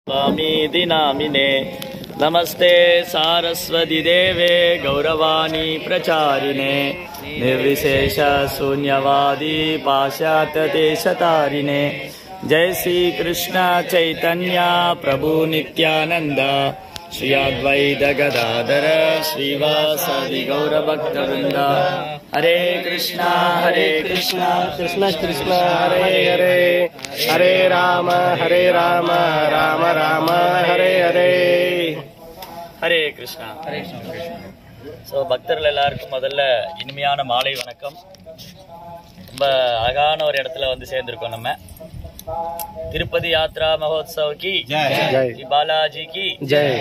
स्वामीति नामिने नमस्ते सारस्वति देवे गौरवाणी प्रचारिणे निर्विशेष शून्यवादी पाश्चात्यदेशतारिणे जय श्री कृष्ण चैतन्य प्रभु नित्यानंद श्री अद्वैत गदाधर श्रीवासादि गौरभक्तवृंद हरे कृष्णा हरे कृष्णा कृष्ण कृष्ण हरे हरे हरे राम हरे राम राम राम हरे हरे ஹரே கிருஷ்ணா ஹரே ஸோ பக்தர்கள் எல்லாருக்கும் முதல்ல இனிமையான மாலை வணக்கம் ரொம்ப அழகான ஒரு இடத்துல வந்து சேர்ந்திருக்கோம் நம்ம திருப்பதி யாத்ரா மகோத்சவ்க்கு ஜெய் ஸ்ரீ பாலாஜிக்கு ஜெய்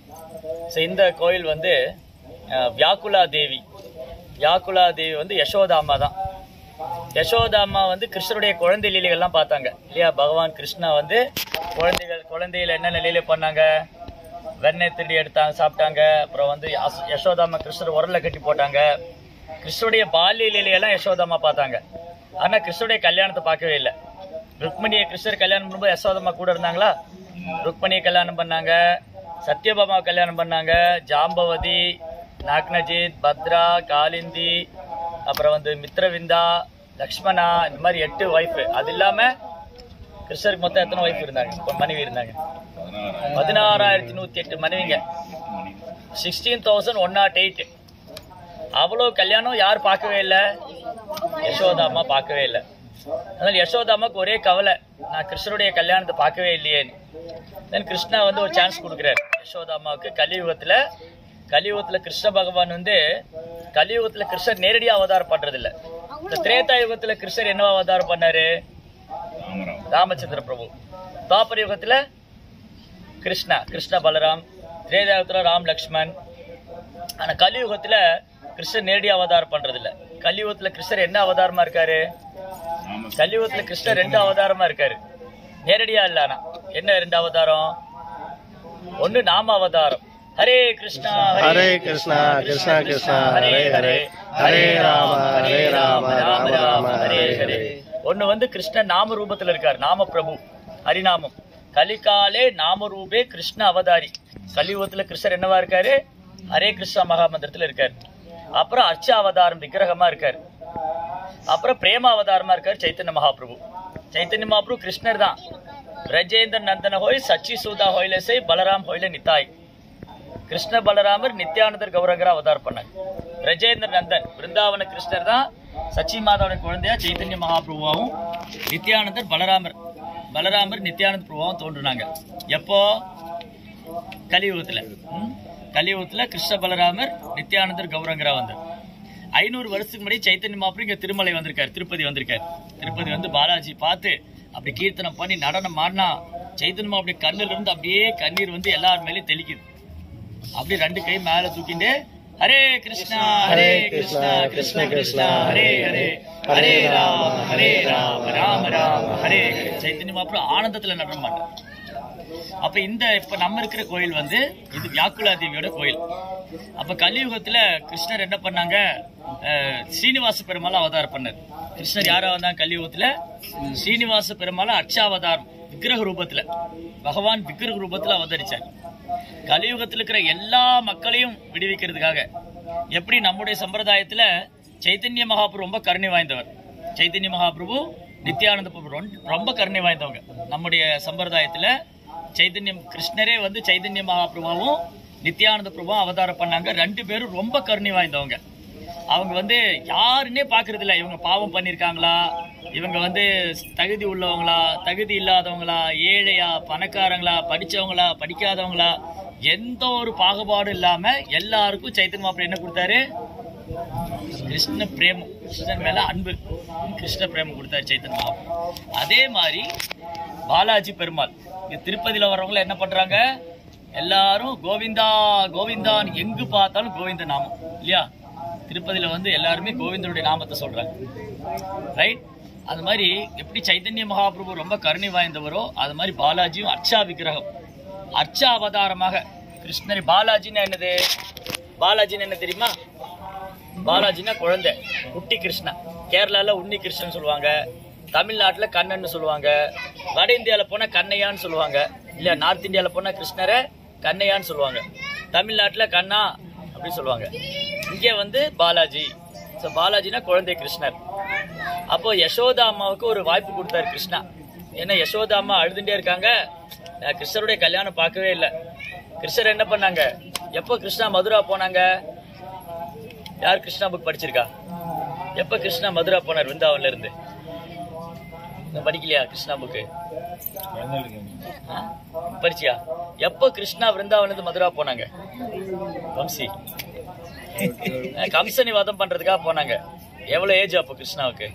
ஸோ இந்த கோயில் வந்து அஹ், வியாக்குலா தேவி வியாக்குலா தேவி வந்து யசோதா அம்மா தான் யசோதா அம்மா வந்து கிருஷ்ணருடைய குழந்தை லீலைகள்லாம் பார்த்தாங்க இல்லையா பகவான் கிருஷ்ணா வந்து குழந்தைகள் குழந்தையில என்ன நிலையில பண்ணாங்க வெண்ணெய் திருடி எடுத்தாங்க சாப்பிட்டாங்க அப்புறம் வந்து யஸ்- யசோதாம்மா கிருஷ்ணர் உரல்ல கட்டி போட்டாங்க கிருஷ்ணருடைய பால்ய லீலையெல்லாம் யசோதாம்மா பார்த்தாங்க ஆனா கிருஷ்ணருடைய கல்யாணத்தை பார்க்கவே இல்லை ருக்மணியை கிருஷ்ணர் கல்யாணம் பண்ணும்போது யசோதம்மா கூட இருந்தாங்களா ருக்மணியை கல்யாணம் பண்ணாங்க சத்யபாமாவை கல்யாணம் பண்ணாங்க ஜாம்பவதி நாக்னஜித் பத்ரா காலிந்தி அப்புறம் வந்து மித்ரவிந்தா லக்ஷ்மணா இந்த மாதிரி எட்டு ஒய்ஃப் அது இல்லாம கிருஷ்ணருக்கு மொத்தம் எத்தனை ஒய்ஃப் இருந்தாங்க இப்ப மனைவி இருந்தாங்க பதினாறாயிரத்தி நூத்தி எட்டு மனைவிங்க sixteen thousand one nought eight அவ்வளோ கல்யாணம் யார் பார்க்கவே இல்லை யசோதாம்மா பார்க்கவே இல்லை அதனால யசோதாம்மாக்கு ஒரே கவலை நான் கிருஷ்ணருடைய கல்யாணத்தை பார்க்கவே இல்லையேன்னு தென் கிருஷ்ணா வந்து ஒரு சான்ஸ் கொடுக்குறாரு யசோதாம்மாவுக்கு கலியுகத்துல கலியுகத்துல கிருஷ்ண பகவான் வந்து கலியுகத்துல கிருஷ்ணர் நேரடியா அவதாரம் பண்றது இல்ல இந்த திரேதா யுகத்துல கிருஷ்ணர் என்ன அவதாரம் பண்ணாரு ராமச்சந்திர பிரபு துவாபர யுகத்துல கிருஷ்ணா கிருஷ்ண பலராம் திரேதா யுகத்துல ராம் லக்ஷ்மண் ஆனா கலியுகத்துல கிருஷ்ணர் நேரடியா அவதாரம் பண்றது இல்ல கலியுகத்துல கிருஷ்ணர் என்ன அவதாரமா இருக்காரு கலியுகத்துல கிருஷ்ணர் ரெண்டு அவதாரமா இருக்காரு நேரடியா இல்ல ஆனா என்ன ரெண்டு அவதாரம் ஒண்ணு நாம அவதாரம் ஹரே கிருஷ்ணா ஹரே கிருஷ்ணா கிருஷ்ணா கிருஷ்ணா ஹரே ஹரே ஹரே ராம ஹரே ராம ராம ராம ஹரே ஹரே ஒண்ணு வந்து கிருஷ்ணன் நாம ரூபத்துல இருக்காரு நாம பிரபு ஹரிநாமம் கலிகாலே நாம ரூபே கிருஷ்ண அவதாரி கலியுகத்துல கிருஷ்ணர் என்னவா இருக்காரு ஹரே கிருஷ்ணா மகாமந்திரத்துல இருக்காரு அப்புறம் அர்ச்ச அவதாரம் விக்கிரகமா இருக்காரு அப்புறம் பிரேம அவதாரமா இருக்காரு சைத்தன்ய மகாபிரபு சைத்தன்ய மகாபிரபு கிருஷ்ணர் தான் பிரஜேந்திர நந்தன ஹோய் சச்சி சூதா ஹோயில செய் பலராம் ஹோயில நித்தாய் கிருஷ்ண பலராமர் நித்யானந்தர் கௌரகரா அவதாரம் பண்ணாங்க பிரஜேந்திர நந்தன் பிருந்தாவன கிருஷ்ணர் தான் சச்சி மாதாவோட குழந்தையா சைத்தன்ய மகாபிரபுவாவும் நித்யானந்தர் பலராமர் பலராமர் நித்யானந்த பிரபுவாவும் தோன்றுனாங்க எப்போ கலியுகத்துல ம்? கலியுகத்துல கிருஷ்ண பலராமர் நித்யானந்தர் கௌரங்கரா வந்தார் ஐநூறு வருஷத்துக்கு முன்னாடி சைத்தன்ய மாப்பிரம் இங்க திருமலை வந்திருக்காரு திருப்பதி வந்திருக்காரு திருப்பதி வந்து பாலாஜி பார்த்து அப்படி கீர்த்தனம் பண்ணி நடனம் ஆடினா சைத்தன்ய மாப்பிடி கண்ணுல இருந்து அப்படியே கண்ணீர் வந்து எல்லார் மேலயும் தெளிக்குது அப்படி ரெண்டு கை மேல தூக்கிட்டு ஹரே கிருஷ்ணா ஹரே கிருஷ்ணா கிருஷ்ண கிருஷ்ணா ஹரே ஹரே ஹரே ராம ஹரே ராம ராம ராம ஹரே ஹரே சைத்தன்ய மாப்பிரம் ஆனந்தத்துல நடனம் பண்ணார் அப்ப இந்த இப்ப நம்ம இருக்கிற கோயில் வந்து இது வியாக்குலா தேவியோட கோயில் அப்ப கலியுகத்துல கிருஷ்ணர் என்ன பண்ணாங்க அஹ், ஸ்ரீனிவாச பெருமாள் அவதாரம் பண்ணார் கிருஷ்ணர் யாரா வந்தாங்க கலியுகத்துல ஸ்ரீனிவாச பெருமாள் அர்ச்சாவதாரம் விக்கிரக ரூபத்துல பகவான் விக்கிரக ரூபத்துல அவதரிச்சார் கலியுகத்துல இருக்கிற எல்லா மக்களையும் விடுவிக்கிறதுக்காக எப்படி நம்முடைய சம்பிரதாயத்துல சைத்தன்ய மகாபிரபு ரொம்ப கருணை வாய்ந்தவர் சைத்தன்ய மகாபிரபு நித்யானந்த பிரபு ரொம்ப- ரொம்ப கருணை வாய்ந்தவங்க நம்முடைய சம்பிரதாயத்துல சைத்தன்யம் கிருஷ்ணரே வந்து சைத்தன்ய மகாபிரபாவும் நித்யானந்த பிரபுவும் அவதாரம் பண்ணாங்க ரெண்டு பேரும் ரொம்ப கருணை வாய்ந்தவங்க அவங்க வந்து யாருன்னே பாக்குறது இல்ல இவங்க பாவம் பண்ணிருக்காங்களா இவங்க வந்து தகுதி உள்ளவங்களா தகுதி இல்லாதவங்களா ஏழையா பணக்காரங்களா படிச்சவங்களா படிக்காதவங்களா எந்த ஒரு பாகுபாடும் இல்லாம எல்லாருக்கும் சைத்தன்ய மாப்பிள்ளை என்ன கொடுத்தாரு கிருஷ்ண பிரேமம் கிருஷ்ணன் மேல அன்பு கிருஷ்ண பிரேமம் கொடுத்தாரு சைத்தன்ய மகாபிரபு அதே மாதிரி பாலாஜி பெருமாள் இங்க திருப்பதியில வர்றவங்க என்ன பண்றாங்க எல்லாரும் கோவிந்தா கோவிந்தான்னு எங்கு பார்த்தாலும் கோவிந்த நாமம் இல்லையா திருப்பதியில வந்து எல்லாருமே கோவிந்தனுடைய நாமத்தை சொல்றாங்க ரைட் அது மாதிரி எப்படி சைத்தன்ய மகாபிரபு ரொம்ப கருணை வாய்ந்தவரோ அது மாதிரி பாலாஜியும் அர்ச்சா விக்கிரகம் அர்ச்சா அவதாரமாக கிருஷ்ணர் பாலாஜின்னா என்னது பாலாஜின்னு என்ன தெரியுமா பாலாஜினா குழந்தை குட்டி கிருஷ்ணா கேரளால உன்னி கிருஷ்ணன் சொல்லுவாங்க தமிழ்நாட்டுல கண்ணன்னு சொல்லுவாங்க வட இந்தியால போனா கண்ணையான்னு சொல்லுவாங்க இல்ல நார்த் இந்தியால போனா கிருஷ்ணரை கண்ணையான்னு சொல்லுவாங்க தமிழ்நாட்டுல கண்ணா அப்படின்னு சொல்லுவாங்க இங்க வந்து பாலாஜி ஸோ பாலாஜினா குழந்தை கிருஷ்ணர் அப்போ யசோதா அம்மாவுக்கு ஒரு வாய்ப்பு கொடுத்தாரு கிருஷ்ணா ஏன்னா யசோதா அம்மா அழுதுண்டே இருக்காங்க நான் கிருஷ்ணருடைய கல்யாணம் பார்க்கவே இல்லை கிருஷ்ணர் என்ன பண்ணாங்க எப்போ கிருஷ்ணா மதுரா போனாங்க யார் கிருஷ்ணா புக் படிச்சிருக்கா எப்ப கிருஷ்ணா மதுரா போனார் விருந்தாவன்ல இருந்து இன்னும் படிக்கலையா கிருஷ்ணா புக்கு படிச்சியா எப்போ கிருஷ்ணா விருந்தாவன்ல இருந்து மதுரா போனாங்க வம்சி அஹ் கம்சனை வதம் பண்றதுக்காக போனாங்க எவ்வளவு ஏஜ் அப்போ கிருஷ்ணாவுக்கு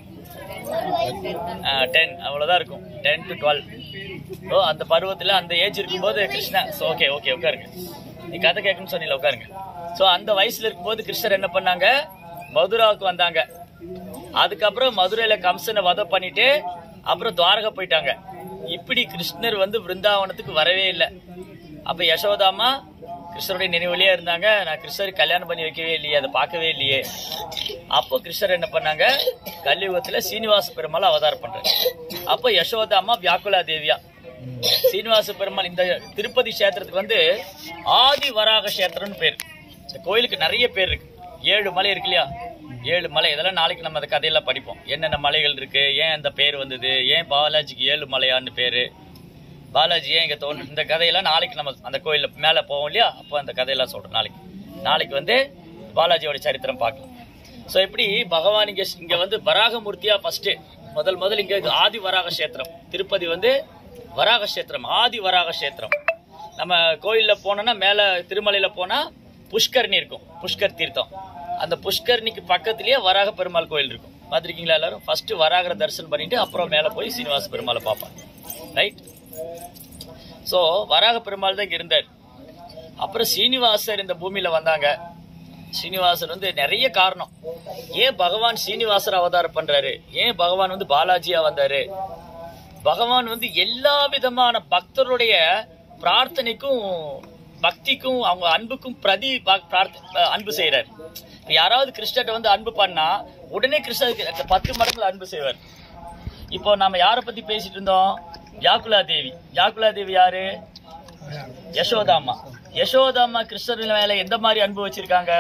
டென் அவ்வளவுதான் இருக்கும் டென் டு டுவெல் ஓ அந்த பருவத்துல அந்த ஏஜ் இருக்கும்போது கிருஷ்ணா ஓகே ஓகே உட்காருங்க நீ கதை கேட்கணும்னு சொன்னீங்க உட்காருங்க சோ அந்த வயசுல இருக்கும்போது கிருஷ்ணர் என்ன பண்ணாங்க மதுராவுக்கு வந்தாங்க அதுக்கப்புறம் மதுரையில கம்சனை வதம் பண்ணிட்டு அப்புறம் துவாரகா போயிட்டாங்க இப்படி கிருஷ்ணர் வந்து பிருந்தாவனத்துக்கு வரவே இல்லை அப்ப யசோதாமா கிருஷ்ணருடைய நினைவுலயே இருந்தாங்க நான் கிருஷ்ணருக்கு கல்யாணம் பண்ணி வைக்கவே இல்லையே அதை பார்க்கவே இல்லையே அப்போ கிருஷ்ணர் என்ன பண்ணாங்க கலியுகத்துல சீனிவாச பெருமாள் அவதாரம் பண்றாரு அப்போ யசோதாமா வியாக்குலா தேவியா சீனிவாச பெருமாள் இந்த திருப்பதி கஷேத்திரத்துக்கு வந்து ஆதி வராக கஷேத்திரம்னு பேர் இந்த கோயிலுக்கு நிறைய பேர் இருக்கு ஏழு மலை இருக்கு இல்லையா ஏழு மலை இதெல்லாம் நாளைக்கு நம்ம அந்த கதையெல்லாம் படிப்போம் என்னென்ன மலைகள் இருக்கு ஏன் அந்த பேர் வந்தது ஏன் பாலாஜிக்கு ஏழு மலையான்னு பேரு பாலாஜி ஏன் இங்க தோன்று இந்த கதையெல்லாம் நாளைக்கு நம்ம அந்த கோயில்ல மேல போவோம் இல்லையா அப்போ அந்த கதையெல்லாம் சொல்றோம் நாளைக்கு நாளைக்கு வந்து பாலாஜியோட சரித்திரம் பார்க்கலாம் ஸோ இப்படி பகவான் இங்க இங்க வந்து வராகமூர்த்தியா ஃபர்ஸ்ட் முதல் முதல் இங்க இது ஆதி வராக கஷேத்திரம் திருப்பதி வந்து வராக கஷேத்திரம் ஆதி வராக கஷேத்திரம் நம்ம கோயில்ல போனோம்னா மேல திருமலையில போனா புஷ்கரணி இருக்கும் புஷ்கர் தீர்த்தம் அந்த புஷ்கரணிக்கு பக்கத்திலேயே வராக பெருமாள் கோயில் இருக்கும் பார்த்திருக்கீங்களா எல்லாரும் ஃபர்ஸ்ட் வராகர தரிசனம் பண்ணிட்டு அப்புறம் மேல போய் சீனிவாச பெருமாளை பார்ப்பாங்க ரைட் ஸோ வராக பெருமாள் தான் இங்க இருந்தார் அப்புறம் சீனிவாசர் இந்த பூமியில வந்தாங்க சீனிவாசர் வந்து நிறைய காரணம் ஏன் பகவான் சீனிவாசர் அவதாரம் பண்றாரு ஏன் பகவான் வந்து பாலாஜியா வந்தாரு பகவான் வந்து எல்லா விதமான பக்தருடைய பிரார்த்தனைக்கும் பக்திக்கும் அவங்க அன்புக்கும் பிரதி ப- பிரார்த்த- அன்பு செய்யறாரு இப்ப யாராவது கிருஷ்ணர்ட்ட வந்து அன்பு பண்ணா உடனே கிருஷ்ணருக்கு பத்து மடங்குல அன்பு செய்வார் இப்போ நாம யார பத்தி பேசிட்டு இருந்தோம் யாக்குலா தேவி யாக்குலா தேவி யாரு யசோதாம்மா யசோதாம்மா கிருஷ்ணர் மேல எந்த மாதிரி அன்பு வச்சிருக்காங்க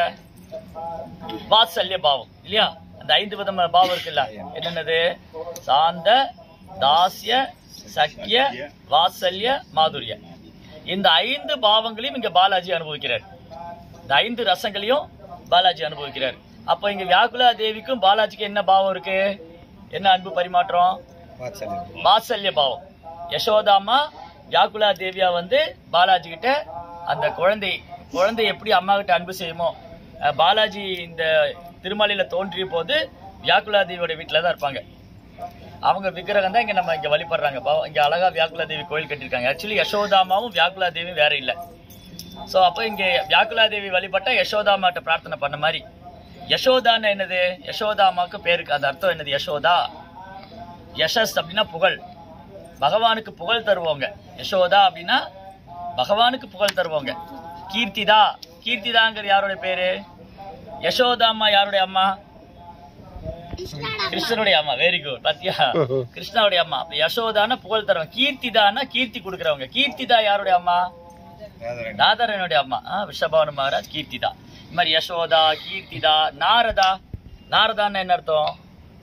வாத்சல்ய பாவம் இல்லையா அந்த ஐந்து விதமான பாவம் இருக்குல்ல என்னென்னது சாந்த தாஸ்ய சக்கிய வாத்சல்ய மாதுரிய இந்த ஐந்து பாவங்களையும் இங்க பாலாஜி அனுபவிக்கிறார் இந்த ஐந்து ரசங்களையும் பாலாஜி அனுபவிக்கிறார் அப்ப இங்க வியாக்குலா தேவிக்கும் பாலாஜிக்கும் என்ன பாவம் இருக்கு என்ன அன்பு பரிமாற்றம் வாத்சல்ய பாவம் யசோதாமா வியாக்குலா தேவியா வந்து பாலாஜி கிட்ட அந்த குழந்தை குழந்தை எப்படி அம்மா கிட்ட அன்பு செய்யுமோ அஹ் பாலாஜி இந்த திருமலையில தோன்றிய போது வியாக்குலா தேவியோட வீட்டுல தான் இருப்பாங்க அவங்க விக்கிரகம் தான் இங்க நம்ம இங்க வழிபடுறாங்க பாவம் இங்க அழகா வியாக்குலா தேவி கோயில் கட்டியிருக்காங்க ஆக்சுவலி யசோதாமாவும் வியாக்குலா தேவியும் வேற இல்ல சோ அப்ப இங்க வியாக்குலா தேவி வழிபட்டா யசோதாமாட்ட பிரார்த்தனை பண்ண மாதிரி யசோதான்னு என்னது யசோதாமாக்கு பேருக்கு அந்த அர்த்தம் என்னது யசோதா யசஸ் அப்படின்னா புகழ் பகவானுக்கு புகழ் தருவோங்க யசோதா அப்படின்னா பகவானுக்கு புகழ் தருவோங்க கீர்த்திதா கீர்த்திதாங்கிற யாருடைய பேரு யசோதாம்மா யாருடைய அம்மா கிருஷ்ணனுடைய அம்மா வெரி குட் பாத்தியா கிருஷ்ணாவுடைய அம்மா அப்ப யசோதான புகழ் தருவாங்க கீர்த்திதான கீர்த்தி கொடுக்கறவங்க கீர்த்திதா யாருடைய அம்மா நாதரனுடைய அம்மா ஆ, விஷபானு மகாராஜ் கீர்த்திதா இந்த மாதிரி யசோதா கீர்த்திதா நாரதா நாரதான்னு என்ன அர்த்தம்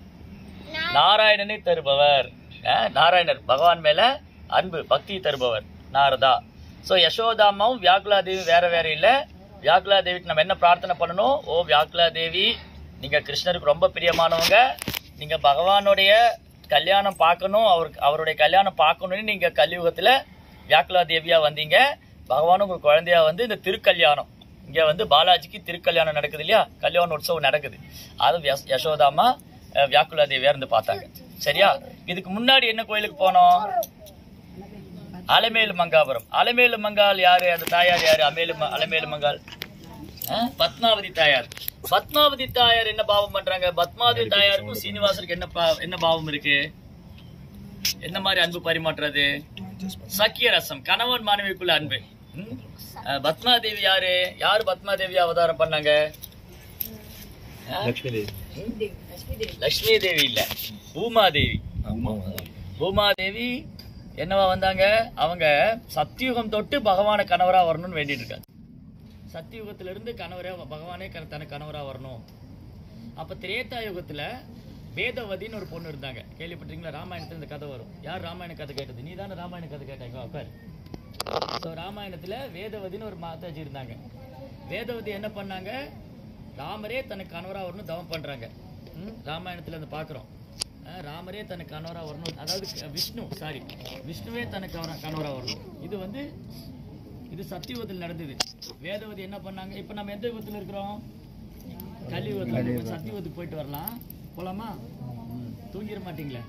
நாராயணனை தருபவர் அஹ், நாராயணர் பகவான் மேல அன்பு பக்தி தருபவர் நாரதா சோ யசோதாமாவும் வியாக்குலா தேவி வேற வேற இல்ல வியாக்குலா தேவிக்கு நம்ம என்ன பிரார்த்தனை பண்ணணும் ஓ வியாக்குலா தேவி நீங்க கிருஷ்ணருக்கு ரொம்ப பிரியமானவங்க நீங்க பகவானுடைய கல்யாணம் பார்க்கணும் அவருக்கு அவருடைய கல்யாணம் பார்க்கணும்னு நீங்க கலியுகத்துல வியாக்குலா தேவியா வந்தீங்க பகவானும் உங்க குழந்தையா வந்து இந்த திருக்கல்யாணம் இங்க வந்து பாலாஜிக்கு திருக்கல்யாணம் நடக்குது இல்லையா கல்யாண உற்சவம் நடக்குது அது யஸ்- யசோதாமா அஹ், வியாக்குலா தேவியா இருந்து பார்த்தாங்க சரியா இதுக்கு முன்னாடி என்ன கோயிலுக்கு போனோம் அலமேலு மங்காபுரம் அலமேலு மங்கால் யாரு அந்த தாயார் யாரு அமேலு ம- அலமேலு மங்கால் அஹ், பத்மாவதி தாயார் பத்மாவதி தாயார் என்ன பாவம் பண்றாங்க பத்மாவதி தாயாருக்கும் சீனிவாசருக்கு என்ன பா- என்ன பாவம் இருக்கு என்ன மாதிரி அன்பு பரிமாற்றுறது சக்கிய ரசம் கணவன் மனைவிக்குள்ள அன்பு ம்? அஹ், பத்மாதேவி யாரு யாரு பத்மாதேவி அவதாரம் பண்ணாங்க லட்சுமி தேவி இல்ல பூமாதேவி பூமாதேவி என்னவா வந்தாங்க அவங்க சத்தியுகம் தொட்டு பகவான கணவரா வரணும்னு வேண்டிட்டு இருக்காங்க சத்தியுகத்துல இருந்து கணவரே பகவானே கண- தனக்கு கணவரா வரணும் அப்ப திரேதா யுகத்துல வேதவதின்னு ஒரு பொண்ணு இருந்தாங்க கேள்விப்பட்டீங்களா ராமாயணத்துல இந்த கதை வரும் யார் ராமாயண கதை கேட்டது நீ தானே ராமாயண கதை கேட்டாங்க உட்காரு ஸோ ராமாயணத்துல வேதவதின்னு ஒரு மாதாஜி இருந்தாங்க வேதவதி என்ன பண்ணாங்க ராமரே தனக்கு கணவரா வரணும் தவம் பண்றாங்க ம், ராமாயணத்துல அந்த பாக்குறோம் அஹ், ராமரே தனக்கு கணவரா வரணும் அதாவது க- விஷ்ணு சாரி விஷ்ணுவே தனக்கு கணவரா- கணவரா வரணும் இது வந்து இது சத்தியுகத்தில் நடந்தது வேதவதி என்ன பண்ணாங்க இப்ப நம்ம எந்த யுகத்துல இருக்கிறோம் கலியுகத்தில் சத்தியுகத்துக்கு போயிட்டு வரலாம் போலாமா தூங்கிட மாட்டீங்களே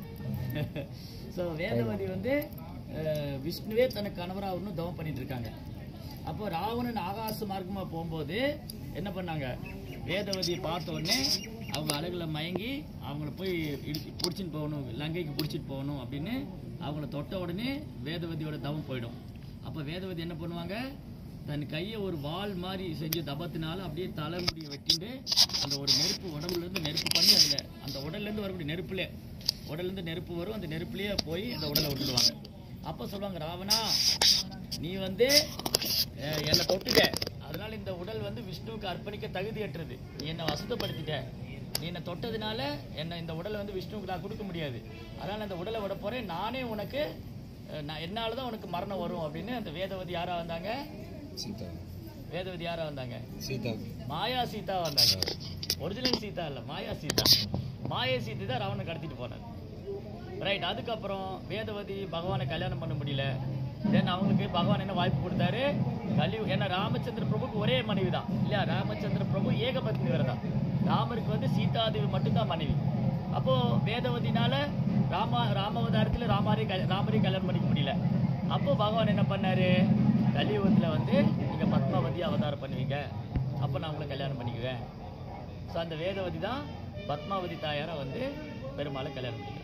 ஸோ வேதவதி வந்து அஹ், விஷ்ணுவே தனக்கு கணவராகணும் தவம் பண்ணிட்டு இருக்காங்க அப்போ ராவணன் ஆகாச மார்க்கமா போகும்போது என்ன பண்ணாங்க வேதவதியை பார்த்த உடனே அவங்க அழகுல மயங்கி அவங்கள போய் இடிச்சு பிடிச்சிட்டு போகணும் லங்கைக்கு பிடிச்சிட்டு போகணும் அப்படின்னு அவங்கள தொட்ட உடனே வேதவதியோட தவம் போயிடும் அப்போ வேதவதி என்ன பண்ணுவாங்க தன் கையை ஒரு வாள் மாதிரி செஞ்ச தபத்தினால அப்படியே தலைமுடியை வெட்டிட்டு அந்த ஒரு நெருப்பு உடம்புல இருந்து நெருப்பு பண்ணி அதுல அந்த உடல்ல இருந்து வரக்கூடிய நெருப்புல உடல்ல இருந்து நெருப்பு வரும் அந்த நெருப்புலயே போய் அந்த உடலை விட்டுடுவாங்க அப்ப சொல்லுவாங்க ராவணா நீ வந்து அஹ், என்னை தொட்டுட்ட அதனால இந்த உடல் வந்து விஷ்ணுவுக்கு அர்ப்பணிக்க தகுதியற்றது நீ என்னை வசதப்படுத்திட்ட நீ என்னை தொட்டதுனால என்ன இந்த உடலை வந்து விஷ்ணுவுக்கு நான் கொடுக்க முடியாது அதனால அந்த உடலை விட போறேன் நானே உனக்கு அஹ், நான் என்னால தான் உனக்கு மரணம் வரும் அப்படின்னு அந்த வேதவதி யாரா வந்தாங்க சீதா வேதவதி யாரா வந்தாங்க சீதா மாயா சீதா வந்தாங்க ஒரிஜினல் சீதா இல்ல மாயா சீதா மாயா சீதை தான் ராவணன் கடத்திட்டு போனார் ரைட் அதுக்கப்புறம் வேதவதி பகவானை கல்யாணம் பண்ண முடியல தென் அவங்களுக்கு பகவான் என்ன வாய்ப்பு கொடுத்தாரு கலி ஏன்னா ராமச்சந்திர பிரபுக்கு ஒரே மனைவி தான் இல்லையா ராமச்சந்திர பிரபு ஏகபத்னி தான் ராமருக்கு வந்து சீதாதேவி மட்டும்தான் மனைவி அப்போ வேதவதினால ராம ராமாவதாரத்துல ராமாரே கல்- ராமரையும் கல்யாணம் பண்ணிக்க முடியல அப்போ பகவான் என்ன பண்ணாரு கலியுகத்துல வந்து நீங்க பத்மாவதி அவதாரம் பண்ணுவீங்க அப்போ நான் உங்களை கல்யாணம் பண்ணிக்குவேன் ஸோ அந்த வேதவதி தான் பத்மாவதி தாயாரை வந்து பெருமாளை கல்யாணம் பண்ணிக்கிறாங்க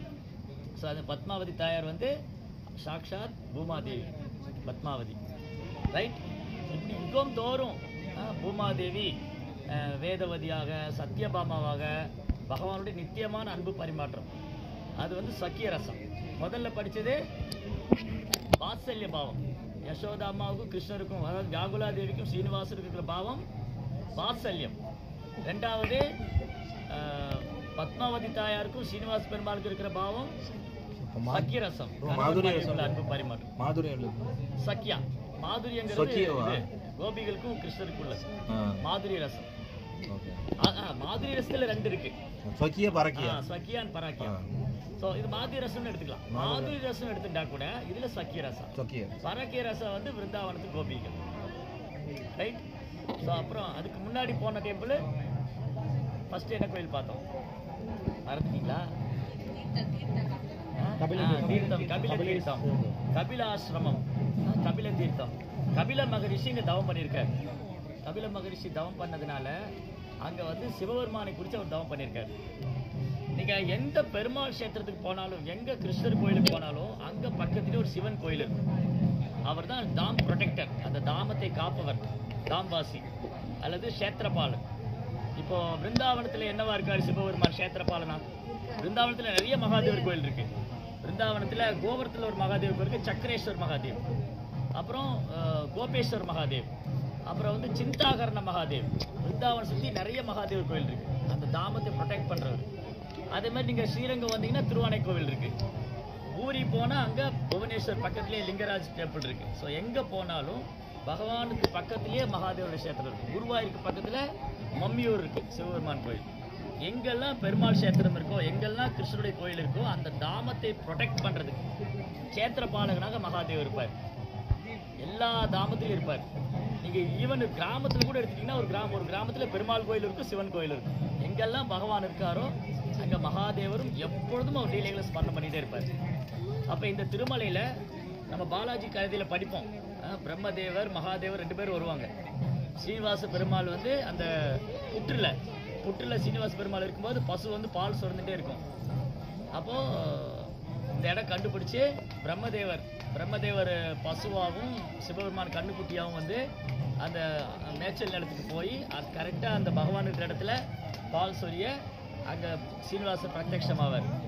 ஸோ அந்த பத்மாவதி தாயார் வந்து சாக்ஷாத் பூமாதேவி பத்மாவதி ரைட் இப்படி யுகம் தோறும் ஆ, பூமாதேவி ஆ, வேதவதியாக சத்யபாமாவாக பகவானுடைய நித்தியமான அன்பு பரிமாற்றம் அது வந்து சக்கிய ரசம் முதல்ல படிச்சது வாத்சல்ய பாவம் யசோதா அம்மாவுக்கும் கிருஷ்ணருக்கும் அதாவது வியாகுலா தேவிக்கும் சீனிவாசருக்கும் இருக்கிற பாவம் வாத்சல்யம் ரெண்டாவது ஆஹ், பத்மாவதி தாயாருக்கும் சீனிவாச பெருமாளுக்கு இருக்கிற பாவம் சக்கிய ரசம் மாதுரிய சொல்ல அன்பு பரிமாற்றம் மாதுரியம் சக்கியா மாதுரியங்கிறது சக்கியவா? இது, கோபிகளுக்கும் கிருஷ்ணருக்கும் உள்ள ஆ மாதுரிய ரசம் ஓகே ஆ, ஆ, மாதுரிய ரசத்துல ரெண்டு இருக்கு சொக்கிய பறக்கியா ஆ, சக்கியான் பராக்கியா ஆ. சோ இது மாதுரிய ரசம்னு எடுத்துக்கலாம் மாதுரிய ரசம் எடுத்துட்டா கூட இதுல சக்கிய ரசம் சொக்கிய பரக்கிய ரசம் வந்து விருந்தாவனத்து கோபிகள் ரைட் ஸோ அப்புறம் அதுக்கு முன்னாடி போன டெம்பிள் ஃபர்ஸ்ட் என்ன கோயில் பார்த்தோம் மறந்துட்டீங்களா ஆ? ஆ, தீர்த்தம் கபில தீர்த்தம் கபில ஆசிரமம் ஆ, கபில தீர்த்தம் கபில மகரிஷி இங்க தவம் பண்ணியிருக்காரு கபில மகரிஷி தவம் பண்ணதுனால அங்க வந்து சிவபெருமானை குறித்து அவர் தவம் பண்ணியிருக்காரு நீங்க எந்த பெருமாள் கஷேத்திரத்துக்கு போனாலும் எங்க கிருஷ்ணர் கோயிலுக்கு போனாலும் அங்க பக்கத்துல ஒரு சிவன் கோயில் இருக்கும் அவர் தான் தாம் ப்ரொடெக்டர் அந்த தாமத்தை காப்பவர் தாம்வாசி அல்லது கஷேத்திரபாலன் இப்போ பிருந்தாவனத்துல என்னவா இருக்காரு சிவபெருமான் கஷேத்திரபாலனா பிருந்தாவனத்துல நிறைய மகாதேவர் கோயில் இருக்கு பிருந்தாவனத்துல கோபுரத்துல ஒரு மகாதேவர் கோயில் இருக்கு சக்கரேஸ்வர் மகாதேவ் அப்புறம் அஹ், கோபேஸ்வர் மகாதேவ் அப்புறம் வந்து சிந்தாகரண மகாதேவ் பிருந்தாவனம் சுத்தி நிறைய மகாதேவர் கோயில் இருக்கு அந்த தாமத்தை ப்ரொடெக்ட் பண்றவர் அதே மாதிரி நீங்க ஸ்ரீரங்கம் வந்தீங்கன்னா திருவானை கோவில் இருக்கு பூரி போனா அங்க புவனேஸ்வர் பக்கத்துலயே லிங்கராஜ் டெம்பிள் இருக்கு ஸோ எங்க போனாலும் பகவானுக்கு பக்கத்திலேயே மகாதேவருடைய கஷேத்திரம் இருக்கு குருவாயூருக்கு பக்கத்துல மம்மியூர் இருக்கு சிவபெருமான் கோயில் எங்கெல்லாம் பெருமாள் கஷேத்திரம் இருக்கோ எங்கெல்லாம் கிருஷ்ணருடைய கோயில் இருக்கோ அந்த தாமத்தை ப்ரொடெக்ட் பண்றதுக்கு கஷேத்திர பாலகனாக மகாதேவர் இருப்பார் எல்லா தாமத்திலும் இருப்பார் நீங்க ஈவன் கிராமத்துல கூட எடுத்துட்டீங்கன்னா ஒரு கிராமம் ஒரு கிராமத்துல பெருமாள் கோயில் இருக்கும் சிவன் கோயில் இருக்கும் எங்கெல்லாம் பகவான் இருக்காரோ அங்க மகாதேவரும் எப்பொழுதும் அவர் லீலைகளை ஸ்மரணம் பண்ணிட்டே இருப்பார் அப்ப இந்த திருமலையில நம்ம பாலாஜி கதையில படிப்போம் அஹ் பிரம்மதேவர் மகாதேவர் ரெண்டு பேரும் வருவாங்க ஸ்ரீனிவாச பெருமாள் வந்து அந்த புற்றுல புற்றுல சீனிவாச பெருமாள் இருக்கும்போது பசு வந்து பால் சுரந்துட்டே இருக்கும் அப்போ இந்த இடம் கண்டுபிடிச்சு பிரம்மதேவர் பிரம்மதேவர் பசுவாகவும் சிவபெருமான் கண்ணுக்குட்டியாகவும் வந்து அந்த மேய்ச்சல் நிலத்துக்கு போய் அது கரெக்டாக அந்த பகவான் இருக்கிற இடத்துல பால் சொரிய அங்கே சீனிவாச பிரத்யக்ஷமாவார்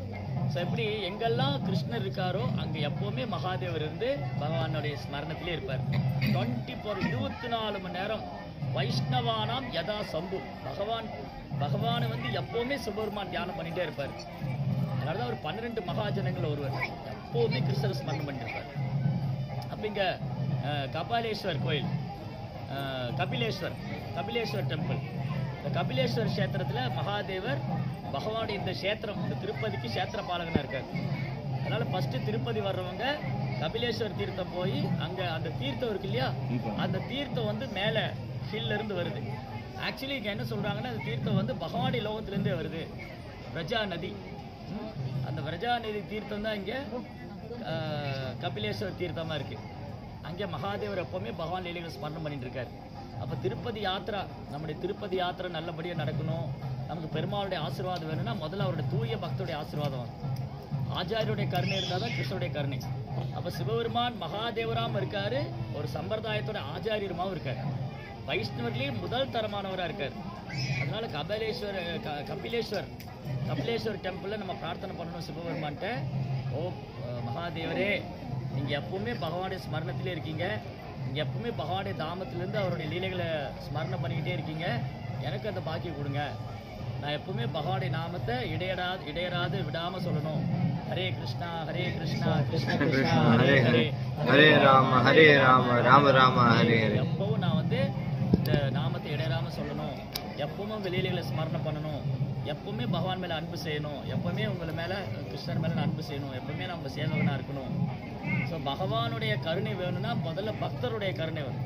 ஸோ எப்படி எங்கெல்லாம் கிருஷ்ணர் இருக்காரோ அங்க எப்பவுமே மகாதேவர் இருந்து பகவானுடைய ஸ்மரணத்திலே இருப்பார் டுவெண்ட்டி ஃபோர் இருபத்தி நாலு மணி நேரம் வைஷ்ணவானாம் யதா சம்பு பகவான் பகவானை வந்து எப்பவுமே சிவபெருமான் தியானம் பண்ணிட்டே இருப்பார் அதனால தான் ஒரு பன்னிரெண்டு மகாஜனங்கள் ஒருவர் எப்பவுமே கிருஷ்ணர் ஸ்மரணம் பண்ணிருப்பார் அப்ப இங்க அஹ், கபாலேஸ்வர் கோயில் அஹ், கபிலேஸ்வர் கபிலேஸ்வர் டெம்பிள் இந்த கபிலேஸ்வர் கஷேத்திரத்துல மகாதேவர் பகவானுடைய இந்த கஷேத்திரம் இந்த திருப்பதிக்கு கஷேத்திர பாலகனா இருக்கார் அதனால ஃபர்ஸ்ட் திருப்பதி வர்றவங்க கபிலேஸ்வர் தீர்த்தம் போய் அங்க அந்த தீர்த்தம் இருக்கு இல்லையா அந்த தீர்த்தம் வந்து மேல ஹில்ல இருந்து வருது ஆக்சுவலி இங்க என்ன சொல்றாங்கன்னா அந்த தீர்த்தம் வந்து பகவானுடைய லோகத்துல இருந்தே வருது பிரஜா நதி ம். அந்த பிரஜா நதி தீர்த்தம் தான் இங்க அஹ், கபிலேஸ்வர் தீர்த்தமா இருக்கு அங்கே மகாதேவர் எப்பவுமே பகவான் லீலைகளை ஸ்மரணம் பண்ணிட்டு இருக்காரு அப்ப திருப்பதி யாத்ரா நம்முடைய திருப்பதி யாத்திரை நல்லபடியா நடக்கணும் நமக்கு பெருமாளுடைய ஆசீர்வாதம் வேணும்னா முதல்ல அவருடைய தூய பக்தருடைய ஆசீர்வாதம் வேணும். ஆச்சாரியருடைய கருணை இருந்தால் தான் கிருஷ்ணருடைய கருணை அப்ப சிவபெருமான் மகாதேவராம இருக்காரு ஒரு சம்பிரதாயத்தோட ஆச்சாரியருமாவும் இருக்காரு வைஷ்ணவர்களே முதல் தரமானவரா இருக்காரு அதனால கபிலேஸ்வர் க- கபிலேஸ்வர் கபிலேஸ்வர் டெம்பிள்ல நம்ம பிரார்த்தனை பண்ணணும் சிவபெருமான்கிட்ட ஓ அஹ், மகாதேவரே நீங்க எப்பவுமே பகவானுடைய ஸ்மரணத்திலே இருக்கீங்க நீங்க எப்பவுமே பகவானுடைய தாமத்திலிருந்து அவருடைய லீலைகளை ஸ்மரணம் பண்ணிக்கிட்டே இருக்கீங்க எனக்கு அந்த பாக்கியம் கொடுங்க நான் எப்பவுமே பகவானுடைய நாமத்தை இடையராது இடையராது விடாம சொல்லணும் ஹரே கிருஷ்ணா ஹரே கிருஷ்ணா கிருஷ்ண கிருஷ்ணா ஹரே ஹரே ஹரே ராம ஹரே ராம ராம ராம ஹரே ஹரே எப்பவும் நான் வந்து இந்த நாமத்தை இடையராம சொல்லணும் எப்பவும் வெளியில ஸ்மரணம் பண்ணணும் எப்பவுமே பகவான் மேல அன்பு செய்யணும் எப்பவுமே உங்களை மேல கிருஷ்ணர் மேல நான் அன்பு செய்யணும் எப்பவுமே நான் உங்க சேவகனா இருக்கணும் ஸோ பகவானுடைய கருணை வேணும்னா முதல்ல பக்தருடைய கருணை வேணும்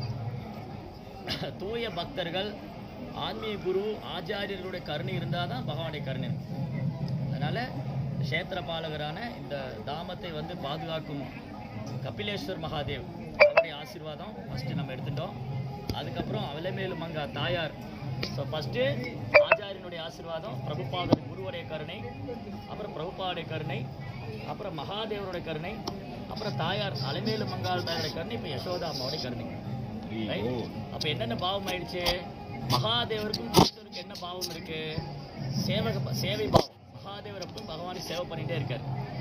தூய பக்தர்கள் ஆன்மீக குரு ஆச்சாரியர்களுடைய கருணை இருந்தால் தான் பகவானுடைய கருணை அதனால கஷேத்திர பாலகரான இந்த தாமத்தை வந்து பாதுகாக்கும் கபிலேஸ்வர் மகாதேவ் அவருடைய ஆசீர்வாதம் ஃபர்ஸ்ட் நம்ம எடுத்துட்டோம் அதுக்கப்புறம் அவலமேலு மங்கா தாயார் ஸோ ஃபர்ஸ்ட் ஆச்சாரியனுடைய ஆசீர்வாதம் பிரபுபாத குருவுடைய கருணை அப்புறம் பிரபுபாவுடைய கருணை அப்புறம் மகாதேவருடைய கருணை அப்புறம் தாயார் அலமேலு மங்காள் தாயாருடைய கருணை இப்போ யசோதா அம்மாவுடைய கருணை Right? அப்ப என்னென்ன பாவம் ஆயிடுச்சு மகாதேவருக்கும் கிருஷ்ணருக்கும் என்ன பாவம் இருக்கு சேவக ப- சேவை பாவம் மகாதேவர் எப்பவும் பகவானை சேவை பண்ணிட்டே இருக்காரு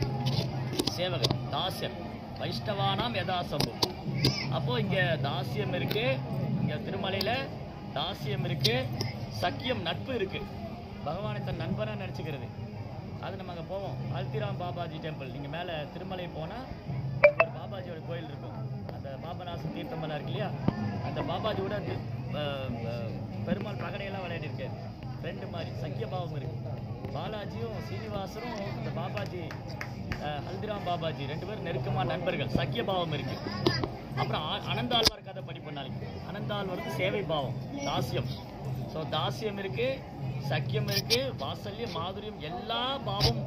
சேவகர் தாசர் வைஷ்ணவானாம் யதாசம்பம் அப்போ இங்க தாசியம் இருக்கு இங்க திருமலையில தாசியம் இருக்கு சக்கியம் நட்பு இருக்கு பகவானை தன் நண்பனா நினைச்சுக்கிறது அது நம்ம அங்க போவோம் அல்திராம் பாபாஜி டெம்பிள் நீங்க மேல திருமலை போனா அங்க ஒரு பாபாஜியோட கோயில் இருக்கும் அந்த பாபநாச தீர்த்தமெல்லாம் இருக்கு இல்லையா அந்த பாபாஜியோட அந்த, அஹ், அஹ், பெருமாள் பகடையெல்லாம் விளையாடி இருக்காரு ரெண்டு மாதிரி சக்கிய பாவம் இருக்கு பாலாஜியும் சீனிவாசரும் இந்த பாபாஜி அஹ், ஹல்திராம் பாபாஜி ரெண்டு பேரும் நெருக்கமான நண்பர்கள் சக்கிய பாவம் இருக்கு அப்புறம் ஆ- அனந்தாழ்வார் கதை படிப்போம் நாளைக்கு அனந்தாழ்வாருக்கு சேவை பாவம் தாசியம் ஸோ தாசியம் இருக்கு சக்கியம் இருக்கு வாசல்யம் மாதுரியம் எல்லா பாவம்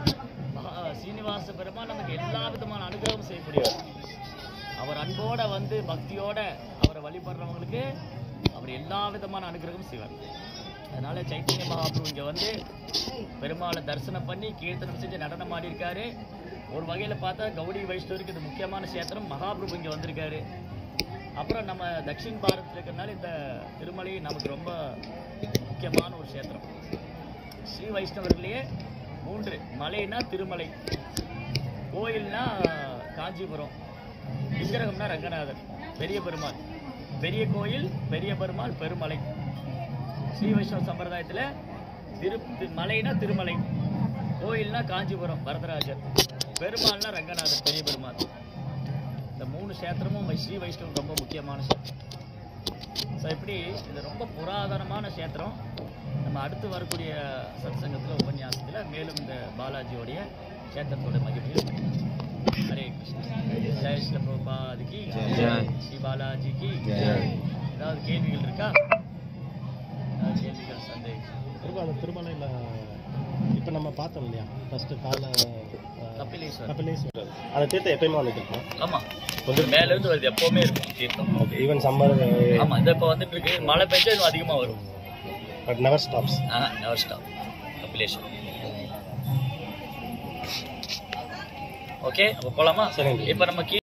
மகா- சீனிவாச பெருமாள் நமக்கு எல்லா விதமான அனுகிரகம் செய்யக்கூடியவர் அவர் அன்போட வந்து பக்தியோட அவரை வழிபடுறவங்களுக்கு அவர் எல்லா விதமான அனுகிரகம் செய்வார் அதனால சைத்தன்ய மகாபிரபு இங்க வந்து பெருமாளை தரிசனம் பண்ணி கீர்த்தனம் செஞ்சு நடனம் ஆடி இருக்காரு ஒரு வகையில பார்த்தா கௌடி வைஷ்ணவருக்கு இது முக்கியமான சேத்திரம் மகாபிரபு இங்க வந்திருக்காரு அப்புறம் நம்ம தக்ஷின் பாரத்தில் இருக்கிறனால இந்த திருமலை நமக்கு ரொம்ப முக்கியமான ஒரு சேத்திரம் ஸ்ரீ வைஷ்ணவர்களையே மூன்று மலைனா திருமலை கோயில்னா காஞ்சிபுரம் விக்கிரகம்னா ரங்கநாதர் பெரிய பெருமாள் பெரிய கோயில் பெரிய பெருமாள் பெருமலை ஸ்ரீ வைஷ்ணவ சம்பிரதாயத்துல திரு தி- மலைனா திருமலை கோயில்னா காஞ்சிபுரம் வரதராஜர் பெருமாள்னா ரங்கநாதர் பெரிய பெருமாள் இந்த மூணு கஷேத்திரமும் வை- ஸ்ரீ வைஷ்ணவம் ரொம்ப முக்கியமான கஷேத்திரம் ஸோ இப்படி இது ரொம்ப புராதனமான கஷேத்திரம் நம்ம அடுத்து வரக்கூடிய சத்சங்கத்தில் உபன்யாசத்தில் மேலும் இந்த பாலாஜியோடைய கஷேத்திரத்தோட மகிமையும் ஹரே கிருஷ்ணா ஜெய் ஸ்ரீ பிரபாதிக்கு ஜெய். ஸ்ரீ பாலாஜிக்கு ஜெய். ஏதாவது கேள்விகள் இருக்கா ஏதாவது கேள்விகள் சந்தேகம் திரும்ப அந்த திருமலையில் இப்போ நம்ம பார்த்தோம் இல்லையா ஃபர்ஸ்ட் கால கபிலேஸ்வர் கபிலேஸ்வரர் அந்த தீர்த்தம் எப்பயுமே வந்துட்டு இருக்கோம் ஆமா கொஞ்சம் மேல இருந்து வருது எப்பவுமே இருக்கும் தீர்த்தம் ஓகே ஈவன் சம்மர் ஆமா இந்த இப்ப வந்துட்டு இருக்கு மழை பெஞ்சா இன்னும் அதிகமா வரும் பட் நெவர் ஸ்டாப்ஸ் ஆஹா நெவர் ஸ்டாப் கபிலேஸ்வர் ஓகே அப்ப போலாமா சரிங்க. இப்ப நம்ம கீழே